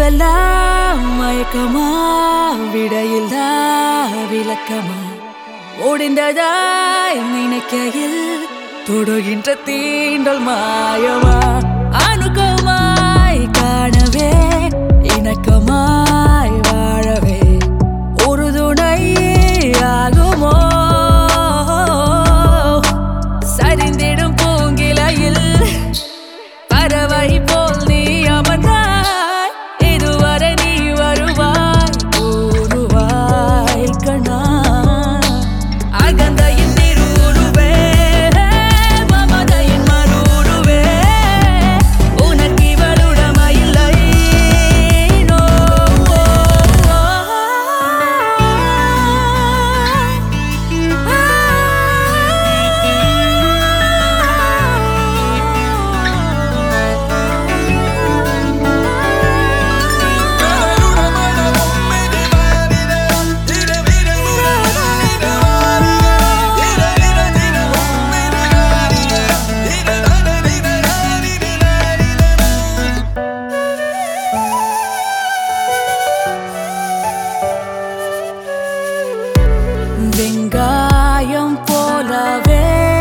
இதுவெல்லாம் மயக்கமா விடையில்லா விளக்கமா முடிந்ததாய் நினைக்கையில் தொடுகின்ற தீண்டல் மாயமா அணுக்கமாய் காணவே இணக்கமாய் வாழவே உறுதுணை ஆகுமோ சரிந்திடும் பூங்கிலையில் பறவை போல் நீ அமர்ந்தாய் இதுவரை நீ வருவாய் கூறுவாய் கண்ணா அகந்தையின் திருவுருவே மமதையின் மறுவுருவே உனக்கு இவளுடமையில்லை நோ வெங்காயம் போலவே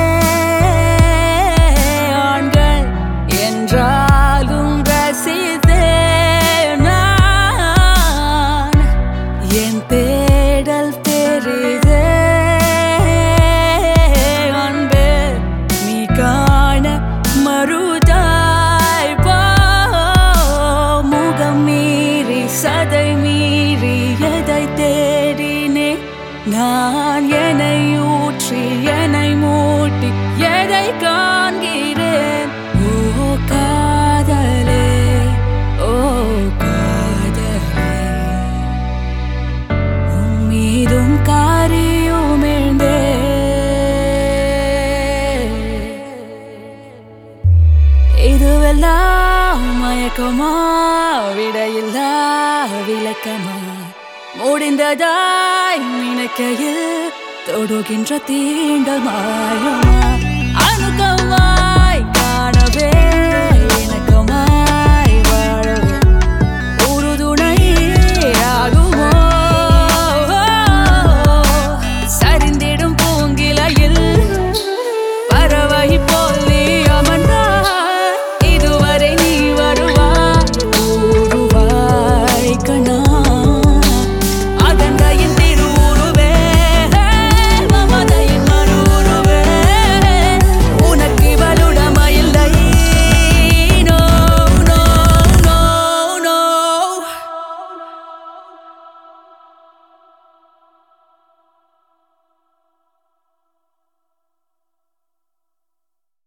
ஆண்கள் என்றாலும் ரசித்தேன் நான். என் தேடல் பெரிதே அன்பே நீ காண மறுதாய் போ முகம் மீறி சதை மீறி எதை தேடினே நான் என்னை ஊற்றி என்னை மூட்டி எதை காண்கிறேன் ஓ காதலே ஓ காதலே உன் மீதும் காரியும் எழுந்தே இதுவெல்லாம் மயக்கமா விடையில்லா விளக்கமா முடிந்ததாய் நினைக்கையில் தொடுகின்ற தீண்டல் மாயமா